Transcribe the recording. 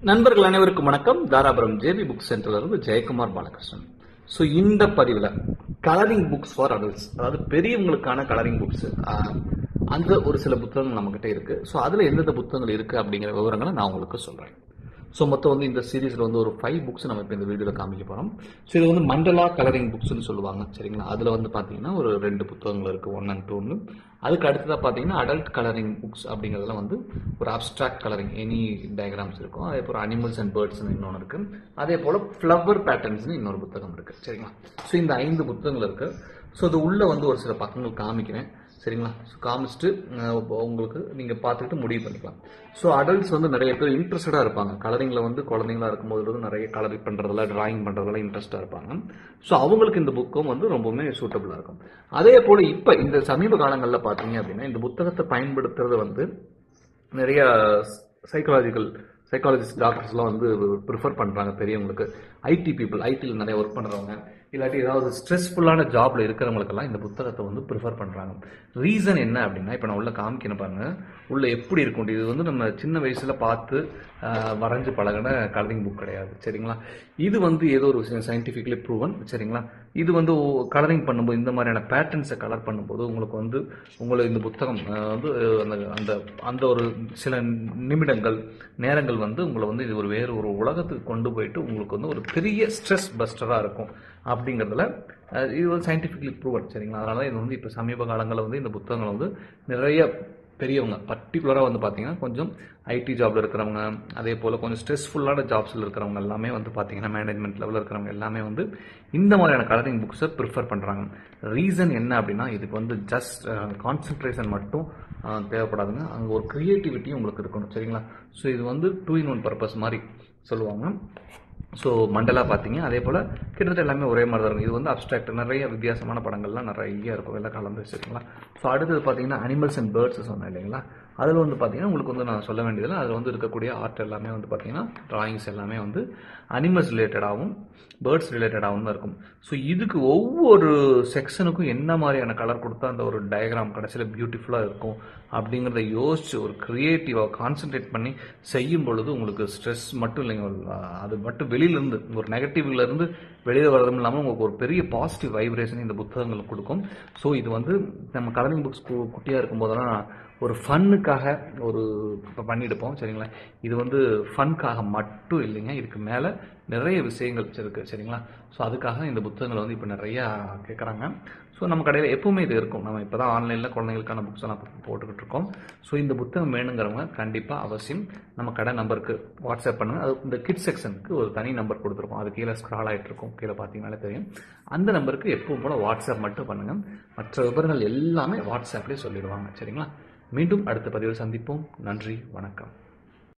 நண்பர்கள் அனைவருக்கும் வணக்கம் தாராபுரம் ஜேபி புக் சென்டர்ல இருந்து ஜெயக்குமார் பாலகிருஷ்ணன் ஸோ இந்த பதிவில் கலரிங் புக்ஸ் ஃபார் அடல்ட்ஸ் அதாவது பெரியவங்களுக்கான கலரிங் புக்ஸ் அந்த ஒரு சில புத்தகங்கள் நம்மகிட்ட இருக்கு ஸோ அதில் எந்தெந்த புத்தகங்கள் இருக்கு அப்படிங்கிற விவரங்களை நான் உங்களுக்கு சொல்றேன் ஸோ மொத்தம் வந்து இந்த சீரீஸில் வந்து ஒரு ஃபைவ் புக்ஸ் நம்ம இப்போ இந்த வீடியோவில் காமிக்க போகிறோம் ஸோ இது வந்து மண்டலா கலரிங் புக்ஸ்னு சொல்லுவாங்க சரிங்களா அதில் வந்து பார்த்தீங்கன்னா ஒரு ரெண்டு புத்தகங்கள் இருக்குது ஒன் அண்ட் டூன்னு அதுக்கு அடுத்ததாக பார்த்தீங்கன்னா அடல்ட் கலரிங் புக்ஸ் அப்படிங்கிறதுல வந்து ஒரு அப்ஸ்ட்ராக்ட் கலரிங் எனி டயக்ராம்ஸ் இருக்கும் அதே போல் அனிமல்ஸ் அண்ட் பேர்ட்ஸ்னு இன்னொன்று இருக்குது அதே போல் ஃப்ளவர் பேட்டர்ன்ஸ்னு இன்னொரு புத்தகம் இருக்குது சரிங்களா ஸோ இந்த ஐந்து புத்தகங்கள் இருக்குது ஸோ இது உள்ளே வந்து ஒரு சில பக்கங்கள் காமிக்கிறேன் சரிங்களா ஸோ காமிச்சிட்டு அஹ், இப்போ உங்களுக்கு நீங்கள் பார்த்துக்கிட்டு முடிவு பண்ணிக்கலாம் ஸோ அடல்ட்ஸ் வந்து நிறைய பேர் இன்ட்ரெஸ்டடாக இருப்பாங்க கலரிங்கில் வந்து குழந்தைங்களா இருக்கும்போது வந்து நிறைய கலரிங் பண்ணுறதுல டிராயிங் பண்ணுறதுல இன்ட்ரெஸ்டாக இருப்பாங்க ஸோ அவங்களுக்கு இந்த புக்கும் வந்து ரொம்பவுமே சூட்டபுளாக இருக்கும் அதே போல் இப்போ இந்த சமீப காலங்களில் பார்த்தீங்க அப்படின்னா இந்த புத்தகத்தை பயன்படுத்துறது வந்து நிறைய சைக்காலஜிக்கல் சைக்காலஜிஸ்ட் டாக்டர்ஸ்லாம் வந்து ப்ரிஃபர் பண்ணுறாங்க பெரியவங்களுக்கு ஐடி பீப்புள் ஐடியில் நிறைய ஒர்க் பண்ணுறவங்க இல்லாட்டி ஏதாவது ஸ்ட்ரெஸ்ஃபுல்லான ஜாப்ல இருக்கிறவங்களுக்கெல்லாம் இந்த புத்தகத்தை வந்து ப்ரிஃபர் பண்ணுறாங்க ரீசன் என்ன அப்படின்னா இப்போ நான் உள்ள காமிக்கணும் பாருங்க உள்ள எப்படி இருக்கும் இது வந்து நம்ம சின்ன வயசுல பார்த்து ஆஹ், வரைஞ்சு பழகின கலரிங் புக் கிடையாது சரிங்களா இது வந்து ஏதோ ஒரு விஷயம் சயின்டிஃபிக்லி ப்ரூவன் சரிங்களா இது வந்து கலரிங் பண்ணும்போது இந்த மாதிரியான பேட்டர்ன்ஸை கலர் பண்ணும்போது உங்களுக்கு வந்து உங்களை இந்த புத்தகம் ஆஹ், வந்து அந்த அந்த அந்த ஒரு சில நிமிடங்கள் நேரங்கள் வந்து உங்களை வந்து இது ஒரு வேறு ஒரு உலகத்துக்கு கொண்டு போயிட்டு உங்களுக்கு வந்து ஒரு பெரிய ஸ்ட்ரெஸ் பஸ்டராக இருக்கும் அப்படிங்கிறதுல அஹ், இது வந்து சயின்டிஃபிக்லி ப்ரூவன் சரிங்களா அதனால தான் இது வந்து இப்போ சமீப காலங்களில் வந்து இந்த புத்தகங்கள் வந்து நிறைய பெரியவங்க பர்டிகுலராக வந்து பார்த்தீங்கன்னா கொஞ்சம் ஐடி ஜாப்ல இருக்கிறவங்க அதே போல் கொஞ்சம் ஸ்ட்ரெஸ்ஃபுல்லான ஜாப்ஸில் இருக்கிறவங்க எல்லாமே வந்து பார்த்தீங்கன்னா மேனேஜ்மெண்ட் லெவலில் இருக்கிறவங்க எல்லாமே வந்து இந்த மாதிரியான கலரிங் புக்ஸை ப்ரிஃபர் பண்ணுறாங்க ரீசன் என்ன அப்படின்னா இதுக்கு வந்து ஜஸ்ட் கான்சென்ட்ரேஷன் மட்டும் அஹ், தேவைப்படாதுங்க அங்கே ஒரு க்ரியேட்டிவிட்டியும் உங்களுக்கு இருக்கணும் சரிங்களா ஸோ இது வந்து டூ இன் ஒன் பர்பஸ் மாதிரி சொல்லுவாங்க ஸோ மண்டலா பார்த்தீங்க அதே போல் கிட்டத்தட்ட எல்லாமே ஒரே மாதிரி தான் இருக்கும் இது வந்து அப்ட்ராக்ட் நிறைய வித்தியாசமான படங்கள்லாம் நிறைய இருக்கும் எல்லாம் கலந்து வச்சுருக்கீங்களா ஸோ அடுத்தது பார்த்தீங்கன்னா அனிமல்ஸ் அண்ட் பேர்ட்ஸ் சொன்னேன் இல்லைங்களா அதில் வந்து பார்த்தீங்கன்னா உங்களுக்கு வந்து நான் சொல்ல வேண்டியதில்லை அதில் வந்து இருக்கக்கூடிய ஆர்ட் எல்லாமே வந்து பார்த்தீங்கன்னா டிராயிங்ஸ் எல்லாமே வந்து அனிமல்ஸ் ரிலேட்டடாகவும் பேர்ட்ஸ் ரிலேட்டடாகவும் தான் இருக்கும் ஸோ இதுக்கு ஒவ்வொரு செக்ஷனுக்கும் என்ன மாதிரியான கலர் கொடுத்தா அந்த ஒரு டயக்ராம் கடைசியில் பியூட்டிஃபுல்லாக இருக்கும் அப்படிங்கிறத யோசிச்சு ஒரு க்ரியேட்டிவாக கான்சென்ட்ரேட் பண்ணி செய்யும் பொழுது உங்களுக்கு ஸ்ட்ரெஸ் மட்டும் இல்லைங்க ஒரு, அஹ், அது மட்டும் வெளியிலேருந்து ஒரு நெகட்டிவ்ல இருந்து வெளியில் வரதும் இல்லாமல் உங்களுக்கு ஒரு பெரிய பாசிட்டிவ் வைப்ரேஷன் இந்த புத்தகங்கள் கொடுக்கும் ஸோ இது வந்து நம்ம கலரிங் புக்ஸ் குட்டியாக இருக்கும் போதெல்லாம் ஒரு ஃபன்னுக்காக ஒரு இப்போ பண்ணியிருப்போம் சரிங்களா இது வந்து ஃபன்க்காக மட்டும் இல்லைங்க இதுக்கு மேலே நிறைய விஷயங்கள் இருக்கு சரிங்களா ஸோ அதுக்காக இந்த புத்தகங்களை வந்து இப்போ நிறையா கேட்குறாங்க ஸோ நம்ம கடையில் எப்பவுமே இது இருக்கும் நம்ம இப்போ தான் ஆன்லைனில் குழந்தைங்களுக்கான புக்ஸ் எல்லாம் போட்டுக்கிட்டு இருக்கோம் ஸோ இந்த புத்தகம் வேணுங்கிறவங்க கண்டிப்பாக அவசியம் நம்ம கடை நம்பருக்கு வாட்ஸ்அப் பண்ணுங்க அது இந்த கிட் செக்ஷனுக்கு ஒரு தனி நம்பர் கொடுத்துருக்கோம் அது கீழே ஸ்க்ரால் ஆகிட்டு இருக்கும் கீழே பார்த்தீங்கனாலே தெரியும் அந்த நம்பருக்கு எப்பவும் போல வாட்ஸ்அப் மட்டும் பண்ணுங்க மற்ற விவரங்கள் எல்லாமே வாட்ஸ்அப்லேயே சொல்லிடுவாங்க சரிங்களா மீண்டும் அடுத்த பதிவில் சந்திப்போம் நன்றி வணக்கம்